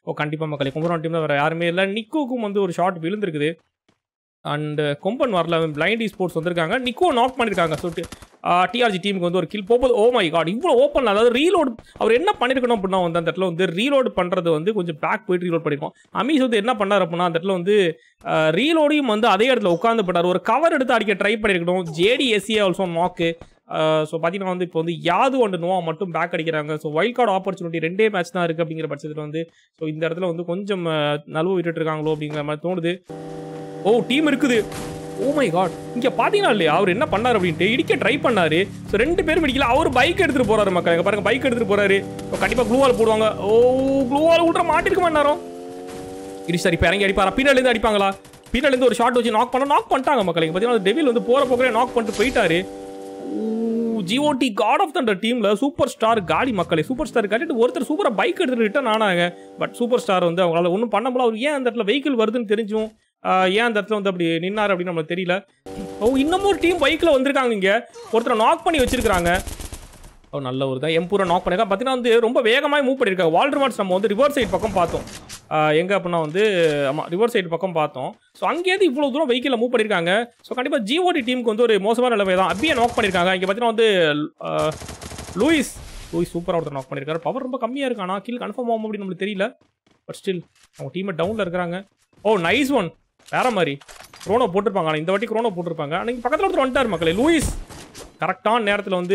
ஓ கண்டிப்பாக மக்களே கும்பகோணம் டீமில் வேறு யாருமே இல்லை நிக்கோக்கும் வந்து ஒரு ஷாட் விழுந்திருக்குது அண்ட் கொம்பன் வரல பிளைண்ட் ஸ்போர்ட்ஸ் வந்திருக்காங்க நிக்கோ நாக் பண்ணியிருக்காங்க ஸோ டிஆர்ஜி டீமுக்கு வந்து ஒரு கில் போகும்போது ஓ மை காட் இவ்வளோ ஓப்பன் அதாவது ரீலோட் அவர் என்ன பண்ணியிருக்கணும் அப்படின்னா வந்து அந்த இடத்துல வந்து ரீலோட் பண்ணுறது வந்து கொஞ்சம் பேக் போயிட்டு ரீலோட் பண்ணிருக்கோம் அமீஸ் வந்து என்ன பண்ணார் அப்படின்னா அந்த இடத்துல வந்து ரீலோடையும் வந்து அதே இடத்துல உட்காந்து போட்டார் ஒரு கவர் எடுத்து அடிக்க ட்ரை பண்ணியிருக்கணும் ஜேடிஎஸ்சியே ஆல்சோ நாக்கு ஸோ பார்த்தீங்கன்னா வந்து இப்போ வந்து யாது ஒன்று நோவா மட்டும் பேக் அடிக்கிறாங்க ஸோ வைல்ட் கார்டு ஆப்பர்ச்சுனிட்டி ரெண்டே மேட்ச் தான் இருக்குது அப்படிங்கிற பட்சத்தில் வந்து ஸோ இந்த இடத்துல வந்து கொஞ்சம் அஹ், நழுவ விட்டுட்டு இருக்காங்களோ அப்படிங்கிற மாதிரி தோணுது ஓ டீம் இருக்குது ஓ மை காட் இங்க பாத்தீங்கன்னா இல்லையா அவர் என்ன பண்ணாரு அப்படின்ட்டு இடிக்க ட்ரை பண்ணாரு ஸோ ரெண்டு பேரும் இடிக்கல அவர் பைக் எடுத்துட்டு போறாரு மக்கள் இங்க பாருங்க பைக் எடுத்துட்டு போறாரு So, கண்டிப்பா க்ளூவால் போடுவாங்க ஓ க்ளூவால் விட்ற மாட்டிருக்க மாட்டாரோ இடி சார் இப்போ இறங்கி அடிப்பாரா பின்னால இருந்து அடிப்பாங்களா பின்னால இருந்து ஒரு ஷாட் வச்சு நாக் பண்ண நாக் பண்ணிட்டாங்க மக்கள் இங்க பாத்தீங்கன்னா டெவில் வந்து போற போக்கே நாக் பண்ணிட்டு போயிட்டாரு ஜிஓடி காட் ஆஃப் தண்டர் டீம்ல சூப்பர் ஸ்டார் காலி மக்களே சூப்பர் ஸ்டார் காட்டிட்டு ஒருத்தர் சூப்பரா பைக் எடுத்துட்டு ரிட்டர்ன் ஆனாங்க பட் சூப்பர் ஸ்டார் வந்து அவங்களால ஒன்றும் பண்ண முடியல அவர் ஏன் அந்த இடத்துல வெஹிக்கிள் வருதுன்னு தெரிஞ்சும் ஆஹ் ஏன் அந்த இடத்துல வந்து அப்படி நின்னாரு அப்படின்னு நம்மளுக்கு தெரியல ஓ இன்னமும் ஒரு டீம் பைக்கில் வந்திருக்காங்க இங்க ஒருத்தரை நாக் பண்ணி வச்சிருக்காங்க ஓ நல்ல ஒரு தான் எம்பூரை நாக் பண்ணிருக்கா பார்த்தீங்கன்னா வந்து ரொம்ப வேகமாக மூவ் பண்ணியிருக்காங்க வால்டர் மார்ட்ஸ் நம்ம வந்து ரிவர் சைடு பக்கம் பார்த்தோம் ஆஹ் எங்க அப்படின்னா வந்து ஆமாம் ரிவர் சைடு பக்கம் பார்த்தோம் ஸோ அங்கேயிருந்து இவ்வளோ தூரம் வெஹிக்கில் மூவ் பண்ணியிருக்காங்க ஸோ கண்டிப்பாக ஜிஓடி டீமுக்கு வந்து ஒரு மோசமான நிலைமை தான் அப்பியே நாக் பண்ணியிருக்காங்க இங்கே பார்த்தீங்கன்னா வந்து ஆஹ், லூயிஸ் லூயிஸ் சூப்பராக ஒருத்தர் நாக் பண்ணியிருக்காரு பவர் ரொம்ப கம்மியாக இருக்கு ஆனால் கீழ் கன்ஃபார்ம் ஆகும் அப்படின்னு நம்மளுக்கு தெரியல பட் ஸ்டில் அவங்க டீமை டவுனில் இருக்கிறாங்க ஓ நைஸ் ஒன் வேற மாதிரி க்ரோனோ போட்டிருப்பாங்க ஆனால் இந்த வாட்டி க்ரோனோ போட்டிருப்பாங்க ஆனால் இங்கே பக்கத்தில் ஒருத்தர் வந்துட்டார் மக்களே லூயிஸ் கரெக்டான நேரத்தில் வந்து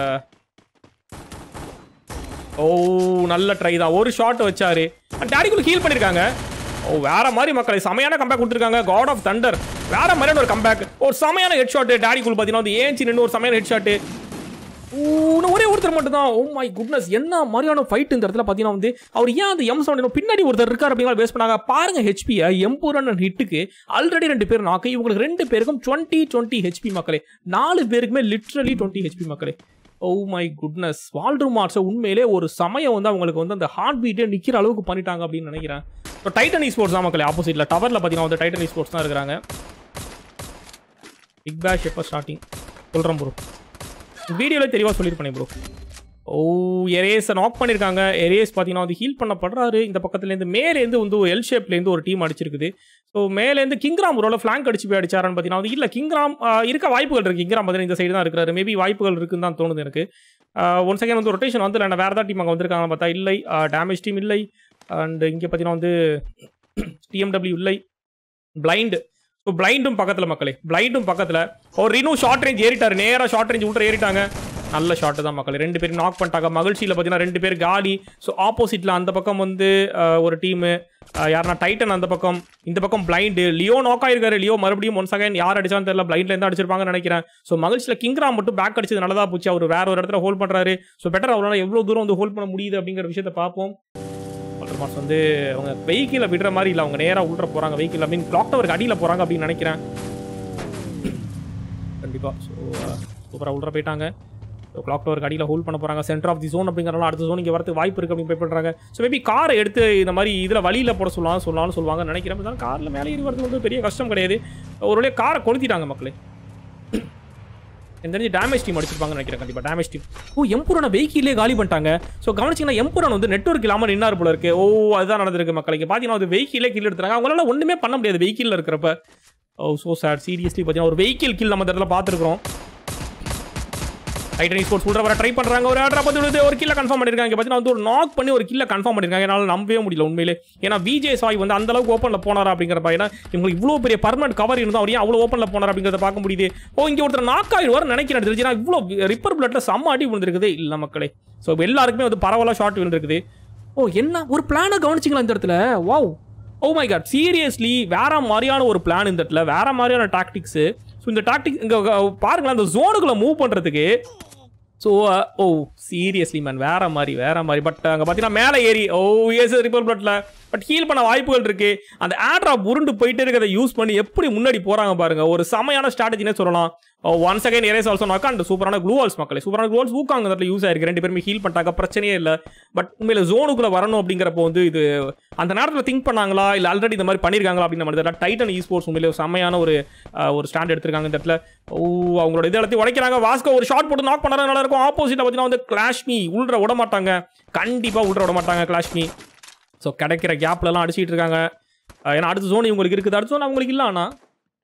ஓ நல்ல ட்ரை தான் ஒரு ஷாட் வச்சாரு டேடிக்குள்ள ஹீல் பண்ணிருக்காங்க ஓ வேற மாதிரி மக்களை செமையான கம்பேக் கொடுத்துருக்காங்க காட் ஆஃப் தண்டர் வேற மாதிரியான ஒரு கம்பேக் ஒரு செமையான ஹெட் ஷாட் டேடிக்குள் பார்த்தீங்கன்னா வந்து ஏஞ்சி நின்று ஒரு செமையான ஹெட் ஷாட் ஒரே ஒருத்தர் மட்டும் தான் ஓ மை குட்னஸ் என்ன மாதிரியான ஃபைட் இந்த இடத்துல பார்த்தீங்கன்னா வந்து அவர் ஏன் அந்த எம் செவன் பின்னாடி ஒருத்தர் இருக்கார் அப்படிங்கிற பேஸ் பண்ணாங்க பாருங்க ஹெச்பியை எம்பூரன் ஹிட்டுக்கு ஆல்ரெடி ரெண்டு பேர் நாக்கு இவங்களுக்கு ரெண்டு பேருக்கும் டுவெண்ட்டி டுவெண்ட்டி ஹெச்பி மக்களே நாலு பேருக்குமே லிட்ரலி டுவெண்ட்டி ஹெச்பி மக்களே ஓ மை குட்னஸ் வால்டர் மார்ட்ஸை உண்மையிலே ஒரு சமயம் வந்து அவங்களுக்கு வந்து அந்த ஹார்ட் பீட்டே நிற்கிற அளவுக்கு பண்ணிட்டாங்க அப்படின்னு நினைக்கிறேன் இப்போ டைட்டன் ஸ்போர்ட்ஸ் தான் மக்களே ஆப்போசிட்டில் டவரில் பார்த்தீங்கன்னா வந்து டைட்டன் ஸ்போர்ட்ஸ் தான் இருக்கிறாங்க பிக் பேஷ் எப்போ ஸ்டார்டிங் சொல்கிறேன் ப்ரோ வீடியோவில் தெளிவாக சொல்லியிருப்பேன் ப்ரோ ஓ எரேஸை நாக் பண்ணியிருக்காங்க எரேஸ் பார்த்தீங்கன்னா வந்து ஹீல் பண்ணப்படுறாரு இந்த பக்கத்துலேருந்து மேலேருந்து வந்து எல் ஷேப்லேருந்து ஒரு டீம் அடிச்சிருக்குது ஸோ மேலேருந்து கிங்ராம் ஒரு ஃப்ளாங்க் அடிச்சு போய் அடிச்சாரான்னு பார்த்தீங்கன்னா வந்து இல்லை கிங்ராம் ஆஹ், இருக்க வாய்ப்புகள் இருக்குது கிங்ராம் பார்த்தீங்கன்னா இந்த சைடு தான் இருக்கிறாரு மேபி வாய்ப்புகள் இருக்குன்னு தான் தோணுது எனக்கு ஒன் செகண்ட் வந்து ரொட்டேஷன் வந்து நான் வேறு ஏதாவது டீம் அங்கே வந்திருக்காங்க பார்த்தா இல்லை டேமேஜ் டீம் இல்லை அண்ட் இங்கே பார்த்தீங்கன்னா வந்து டிஎம்டபிள்யூ இல்லை பிளைண்டு ஸோ பிளைண்டும் பக்கத்தில் மக்களே பிளைண்டும் பக்கத்தில் ஒரு இன்னும் ஷார்ட் ரேஞ்ச் ஏறிட்டாரு நேராக ஷார்ட் ரேஞ்ச் உள்ள ஏறிட்டாங்க நல்ல ஷாட்டு தான் மக்களே ரெண்டு பேரும் நாக் பண்ணிட்டாங்க மகிழ்ச்சியில் பார்த்தீங்கன்னா ரெண்டு பேர் காலி ஸோ ஆப்போசிட்டில் அந்த பக்கம் வந்து அஹ், ஒரு டீமு யாருன்னா டைட்டன் அந்த பக்கம் இந்த பக்கம் பிளைண்டு லியோ நாக் ஆயிருக்காரு லியோ மறுபடியும் ஒன் செகண்ட் யார் அடிச்சான்னு தெரியல பிளைண்ட்ல இருந்து அடிச்சிருப்பாங்கன்னு நினைக்கிறேன் ஸோ மகிழ்ச்சியில் கிங்ராம் மட்டும் பேக் அடிச்சது நல்லதா போச்சு அவர் வேற ஒரு இடத்துல ஹோல்ட் பண்றாரு ஸோ பெட்டர் அவரால் எவ்வளோ தூரம் வந்து ஹோல்ட் பண்ண முடியுது அப்படிங்கிற விஷயத்தை பார்ப்போம் வால்டர் மார்ஸ் வந்து அவங்க வெஹிக்கிளை விடுற மாதிரி இல்லை அவங்க நேராக உள்ள போகிறாங்க வெஹிக்கிள் மீன் கிளாக் டவருக்கு அடியில் போகிறாங்க அப்படின்னு நினைக்கிறேன் கண்டிப்பாக ஸோ சூப்பராக உள்ள போயிட்டாங்க ஸோ கிளாக் டவருக்கு அடியில் ஹோல்ட் பண்ண போகிறாங்க சென்டர் ஆஃப் தி ஜோன் அப்படிங்கிறனால அடுத்த ஜோன் இங்கே வரதுக்கு வாய்ப்பு இருக்குது அப்படின்னு போய் பண்ணுறாங்க ஸோ மேபி காரை எடுத்து இந்த மாதிரி இதில் வழியில் போட சொல்லலாம் சொல்லலாம்னு சொல்லுவாங்கன்னு நினைக்கிறேன் இருந்தாலும் காரில் மேலே ஏறி வரது வந்து பெரிய கஷ்டம் கிடையாது ஒரு வழியாக காரை கொளுத்திட்டாங்க மக்களே எனக்கு தெரிஞ்சு டேமேஜ் டீம் அடிச்சிருப்பாங்கன்னு நினைக்கிறேன் கண்டிப்பாக டேமேஜ் டீம் ஓ எம்புரான வெஹிக்கிலே காலி பண்ணிட்டாங்க ஸோ கவனிச்சிங்கன்னா எம்புரான் வந்து நெட்ஒர்க் இல்லாமல் நின்னார் போல இருக்கு ஓ அதுதான் நடந்திருக்கு மக்களுக்கு பார்த்தீங்கன்னா அது வெஹிக்கிலே கில் எடுத்துறாங்க அவங்களால ஒன்றுமே பண்ண முடியாது வெஹிக்கிளில் இருக்கிறப்ப ஓ ஸோ சார் சீரியஸ்லி பார்த்தீங்கன்னா ஒரு வெஹிக்கிள் கில் நம்ம இந்த இடத்துல பார்த்துருக்கோம் டைட்டன் ஸ்போர்ட்ஸ் உள்ள வர ட்ரை பண்றாங்க ஒரு ஆர்டர் பார்த்து விழுது ஒரு கில்ல கன்ஃபார்ம் பண்ணிருக்காங்க பார்த்தீங்கன்னா வந்து ஒரு நாக் பண்ணி ஒரு கில்ல கன்ஃபார்ம் பண்ணிருக்காங்க என்னால் நம்பவே முடியல உண்மையிலே ஏன்னா விஜய் சாய் வந்து அந்த அளவுக்கு ஓப்பன்ல போனாரா அப்படிங்கிற ஏன்னா இவங்களுக்கு இவ்வளோ பெரிய பர்மனன்ட் கவர் இருந்தால் அவர் ஏன் அவ்வளோ ஓப்பன்ல போனார் அப்படிங்கிறத பார்க்க முடியுது ஓ இங்கே ஒருத்தர் நாக் ஆயிடுவார் நினைக்கிறேன் தெரிஞ்சு ஏன்னா இவ்வளோ ரிப்பர் பிளட்ல செம்ம அடி விழுந்திருக்குது இல்லை மக்களே ஸோ எல்லாருக்குமே வந்து பரவலாக ஷார்ட் விழுந்திருக்குது ஓ என்ன ஒரு பிளானை கவனிச்சிங்களா இந்த இடத்துல wow oh my god seriously வேற மாதிரியான ஒரு பிளான் இந்த இடத்துல வேற மாதிரியான டாக்டிக்ஸ் ஸோ இந்த டாக்டிக் இங்கே பாருங்களேன் அந்த ஜோனுக்குள்ள மூவ் பண்ணுறதுக்கு ஸோ ஓ சீரியஸ்லி மேன் வேற மாதிரி வேற மாதிரி பட் அங்கே பார்த்தீங்கன்னா மேலே ஏறி ஓ எஸ் ரிப்பர் பிளட்ல பட் ஹீல் பண்ண வாய்ப்புகள் இருக்கு அந்த ஆட்ராப் உருண்டு போயிட்டே இருக்கிறத யூஸ் பண்ணி எப்படி முன்னாடி போறாங்க பாருங்க ஒரு செமையான ஸ்ட்ராட்டஜினே சொல்லலாம் ஒன் செகண்ட் எரேஸ் ஆல்சோ நாக்கா அந்த சூப்பரான க்ளூவால்ஸ் மக்களே சூப்பரான க்ளூவால்ஸ் ஊக்காங்க இடத்துல யூஸ் ஆயிருக்கு ரெண்டு பேருமே ஹீல் பண்ணிட்டாங்க பிரச்சனையே இல்லை பட் உண்மையில ஜோனுக்குள்ள வரணும் அப்படிங்கிறப்போ வந்து இது அந்த நேரத்தில் திங்க் பண்ணாங்களா இல்லை ஆல்ரெடி இந்த மாதிரி பண்ணியிருக்காங்களா அப்படின்ற மாதிரி தெரியல டைட்டன் இ ஸ்போர்ட்ஸ் உண்மையிலே ஒரு செமையான ஒரு அஹ், ஒரு ஸ்டாண்ட் எடுத்திருக்காங்க இந்த இடத்துல ஓ அவங்களோட இது எல்லாத்தையும் உடைக்கிறாங்க வாஸ்கோ ஒரு ஷாட் போட்டு நாக் பண்ணாரு நல்லா இருக்கும் ஆப்போசிட்ல பார்த்தீங்கன்னா வந்து கிளாஷ்மி உள்ற விட மாட்டாங்க கண்டிப்பாக உள்ற விட மாட்டாங்க கிளாஷ்மி ஸோ கிடைக்கிற கேப்லலாம் அடிச்சிட்டு இருக்காங்க அஹ் ஏன்னா அடுத்த ஜோன் இவங்களுக்கு இருக்குது அடுத்த ஜோன் அவங்களுக்கு இல்லை ஆனால்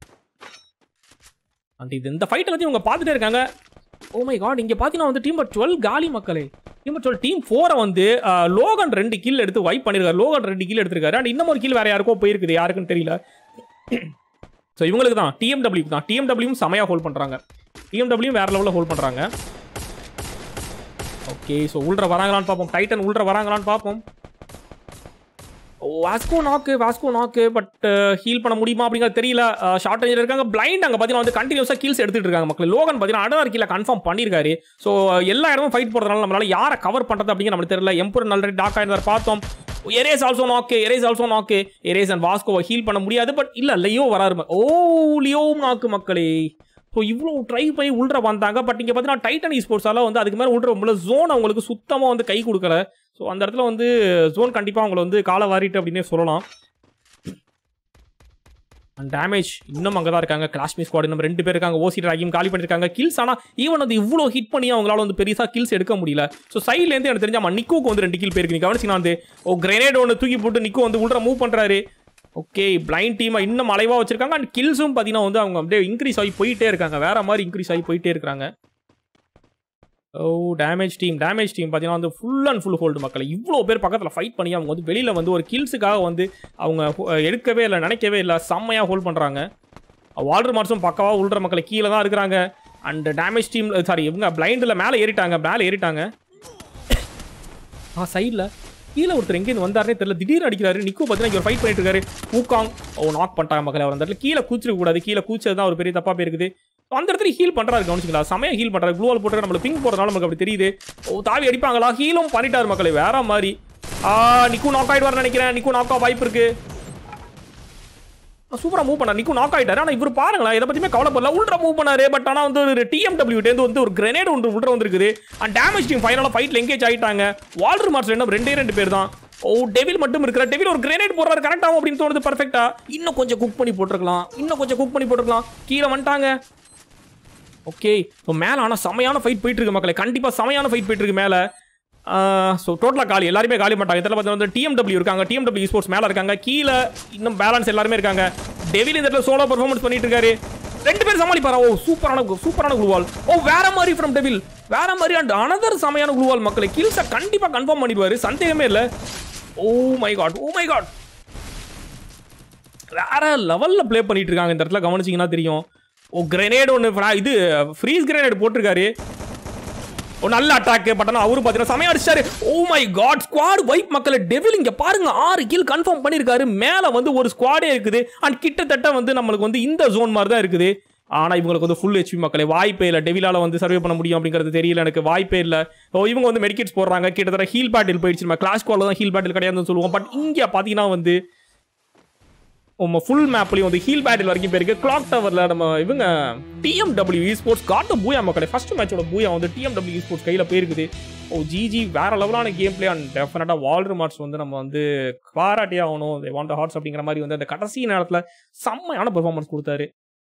அண்ட் இது இந்த ஃபைட் எல்லாத்தையும் இவங்க பார்த்துட்டே இருக்காங்க ஓ மை காட் இங்கே பார்த்தீங்கன்னா வந்து டீம் டுவெல் காலி மக்களே டீம் டுவெல் டீம் ஃபோரை வந்து அஹ், லோகன் ரெண்டு கில் எடுத்து வைப் பண்ணியிருக்காரு லோகன் ரெண்டு கில் எடுத்திருக்காரு அண்ட் இன்னும் ஒரு கில் வேற யாருக்கோ போயிருக்குது யாருக்குன்னு தெரியல ஸோ இவங்களுக்கு தான் டிஎம்டபிள்யூ தான் டிஎம்டபிள்யூவும் செமையாக ஹோல்ட் பண்ணுறாங்க டிஎம்டபிள்யூ வேற லெவலில் ஹோல்ட் பண்ணுறாங்க ஓகே ஸோ உள்ற வராங்களான்னு பார்ப்போம் டைட்டன் உள்ற வராங்களான்னு பார்ப்போம் வாஸ்கோ நாக்கு வாஸ்கோ நாக்கு பட் ஹீல் பண்ண முடியுமா அப்படிங்கிறது தெரியல ஷார்ட் ரேஞ்சில் இருக்காங்க பிளைண்ட் அங்கே பார்த்தீங்கன்னா வந்து கண்டினியூஸாக கீல்ஸ் எடுத்துட்டு இருக்காங்க மக்கள் லோகன் பார்த்தீங்கன்னா அடர் கீழே கன்ஃபார்ம் பண்ணியிருக்காரு ஸோ எல்லா இடமும் ஃபைட் போகிறதுனால நம்மளால யாரை கவர் பண்ணுறது அப்படிங்கிற நம்மளுக்கு தெரியல எம்பூர் நல்ல டாக் ஆயிருந்தார் பார்த்தோம் Eres also knock Eres also knock Eres and வாஸ்கோவை ஹீல் பண்ண முடியாது பட் இல்லை லியோ வராரு ம- ஓ லியோவும் நாக்கு மக்களே ஸோ இவ்வளோ ட்ரை பண்ணி உள்ற வந்தாங்க பட் இங்கே பார்த்தீங்கன்னா டைட்டன் ஸ்போர்ட்ஸால வந்து அதுக்கு மேலே உள்ற முடியல ஜோன் அவங்களுக்கு சுத்தமாக வந்து கை கொடுக்கல ஸோ அந்த இடத்துல வந்து ஜோன் கண்டிப்பாக அவங்கள வந்து காலை வாரிட்டு அப்படின்னே சொல்லலாம் அண்ட் டேமேஜ் இன்னும் அங்கே தான் இருக்காங்க காஷ்மீர் ஸ்குவாட் இன்னும் ரெண்டு பேர் இருக்காங்க ஓசி ட்ராகியும் காலி பண்ணிருக்காங்க கில்ஸ் ஆனால் ஈவன் வந்து இவ்வளோ ஹிட் பண்ணி அவங்களால வந்து பெருசாக கில்ஸ் எடுக்க முடியல ஸோ சைட்லேருந்து எனக்கு தெரிஞ்சா நிக்கோக்கு வந்து ரெண்டு கில் போயிருக்கு நீ கவனிச்சிங்கன்னா வந்து ஓ கிரேனேட் ஒன்று தூக்கி போட்டு நிக்கோ வந்து உள்ள மூவ் பண்ணுறாரு ஓகே பிளைண்ட் டீமை இன்னும் அலைவாக வச்சிருக்காங்க அண்ட் கில்ஸும் பார்த்தீங்கன்னா வந்து அவங்க அப்படியே இன்க்ரீஸ் ஆகி போயிட்டே இருக்காங்க வேற மாதிரி இன்க்ரீஸ் ஆகி போயிட்டே இருக்காங்க oh damage team damage team பார்த்தீங்கன்னா வந்து ஃபுல் அண்ட் ஃபுல் ஹோல்டு மக்களை இவ்வளோ பேர் பக்கத்தில் ஃபைட் பண்ணி அவங்க வந்து வெளியில் வந்து ஒரு கில்ஸுக்காக வந்து அவங்க ho- எடுக்கவே இல்லை நினைக்கவே இல்லை செம்மையாக ஹோல்ட் பண்ணுறாங்க வால்டர் மார்க்ஸும் பக்காவாக உள்ற மக்களை கீழே தான் இருக்கிறாங்க அண்ட் டேமேஜ் டீம் சாரி இவங்க பிளைண்டில் மேலே ஏறிட்டாங்க மேலே ஏறிட்டாங்க ஆ சைடில் கீழே ஒருத்தர் எங்கேருந்து வந்தாருனே தெரியல திடீர்னு அடிக்கிறாரு நிக்கோ பார்த்தீங்கன்னா இங்கே ஃபைட் பண்ணிட்டு இருக்காரு ஊக்காங் ஓ நாக் பண்ணிட்டாங்க மக்களை அவர் அந்த இடத்துல கீழே கூச்சிருக்க கூடாது கீழே கூச்சது தான் ஒரு பெரிய தப்பா போயிருக்குது அந்த இடத்துல ஹீல் பண்றாரு கவனிச்சிங்களா செமையா ஹீல் பண்றாரு க்ளூவால் போட்டு நம்மள பிங் போறதுனால நமக்கு அப்படி தெரியுது ஓ தாவி அடிப்பாங்களா ஹீலும் பண்ணிட்டாரு மக்களை வேற மாதிரி ஆ நிக்கு நாக் ஆயிடுவார்னு நினைக்கிறேன் நிக்கு நாக் வாய்ப்பு இருக்கு சூப்பரா மூவ் பண்ணார் நிக்கு நாக் ஆயிட்டாரு ஆனா இவர் பாருங்களேன் இதை பத்தியுமே கவலைப்படல உள்ற மூவ் பண்ணாரு பட் ஆனா வந்து ஒரு டிஎம்டபிள்யூ டேந்து வந்து ஒரு கிரனேட் ஒன்று உள்ள வந்திருக்குது அண்ட் டேமேஜ் டீம் ஃபைனலாக ஃபைட்ல எங்கேஜ் ஆயிட்டாங்க வால்டர் மார்க்ஸ் என்ன ரெண்டே ரெண்டு பேர் தான் ஓ டெவில் மட்டும் இருக்கிற டெவில் ஒரு கிரேனேட் போடுறாரு கரெக்ட் ஆகும் அப்படின்னு தோணுது பர்ஃபெக்டா இன்னும் கொஞ்சம் குக் பண்ணி போட்டிருக்கலாம் இன்னும் கொஞ்சம் குக் பண்ணி போட்டிருக்கலாம் கீழே வந்துட்டாங்க ஓகே ஸோ மேலே ஆனால் செமையான ஃபைட் போயிட்டு இருக்கு மக்களே கண்டிப்பாக செமையான ஃபைட் போயிட்டு இருக்கு மேலே ஸோ டோட்டலாக காலி எல்லாருமே காலி மாட்டாங்க இதில் பார்த்தீங்கன்னா வந்து டிஎம்டபிள்யூ இருக்காங்க டிஎம்டபிள்யூ ஸ்போர்ட்ஸ் மேலே இருக்காங்க கீழே இன்னும் பேலன்ஸ் எல்லாருமே இருக்காங்க டெவில் இந்த இடத்துல சோலோ பர்ஃபார்மன்ஸ் பண்ணிட்டு இருக்காரு ரெண்டு பேர் சமாளிப்பாரா ஓ சூப்பரான சூப்பரான குளுவால் ஓ வேற மாதிரி ஃப்ரம் டெவில் வேற மாதிரி அண்ட் அனதர் செமையான குளுவால் மக்களை கில்ஸை கண்டிப்பாக கன்ஃபார்ம் பண்ணிடுவாரு சந்தேகமே இல்லை oh my god oh my god வேற லெவலில் ப்ளே பண்ணிட்டு இருக்காங்க இந்த இடத்துல கவனிச்சிங்கன்னா தெரியும் ஓ கிரனேட் ஒன்று இது ஃப்ரீஸ் கிரனேட் போட்டிருக்காரு ஒரு நல்ல அட்டாக் பட் ஆனால் அவரு பார்த்தீங்கன்னா சமயம் அடிச்சாரு oh my god squad vibe மக்களை டெவில் இங்க பாருங்க ஆறு கில் கன்ஃபார்ம் பண்ணியிருக்காரு மேலே வந்து ஒரு ஸ்குவாடே இருக்குது அண்ட் கிட்டத்தட்ட வந்து நம்மளுக்கு வந்து இந்த ஜோன் மாதிரி தான் இருக்குது ஆனால் இவங்களுக்கு வந்து ஃபுல் ஹெச்பி மக்களே வாய்ப்பே இல்லை டெவிலால வந்து சர்வே பண்ண முடியும் அப்படிங்கிறது தெரியல எனக்கு வாய்ப்பே இல்லை ஸோ இவங்க வந்து மெடிக்கெட்ஸ் போடுறாங்க கிட்டத்தட்ட ஹீல் பேட்டில் போயிடுச்சு நம்ம கிளாஸ் காலில் தான் ஹீல் பேட்டில் கிடையாதுன்னு சொல்லுவோம் பட் இங்கே பார்த்தீங்கன்னா வந்து நம்ம ஃபுல் மேப்லையும் வந்து ஹீல் பேட்டில் வரைக்கும் போயிருக்கு கிளாக் டவரில் நம்ம இவங்க டிஎம்டபிள்யூ ஸ்போர்ட்ஸ் காட்ட பூயா மக்களே ஃபர்ஸ்ட் மேட்சோட பூயா வந்து டிஎம்டபிள்யூ ஸ்போர்ட்ஸ் கையில் போயிருக்குது ஓ ஜிஜி வேற லெவலான கேம் பிளே அண்ட் டெஃபினட்டாக வால்டர் மார்க்ஸ் வந்து நம்ம வந்து பாராட்டியே ஆகணும் வாண்ட் ஹார்ட்ஸ் அப்படிங்கிற மாதிரி வந்து அந்த கடைசி நேரத்தில் செம்மையான பெர்ஃபார்மன்ஸ் கொடுத்தாரு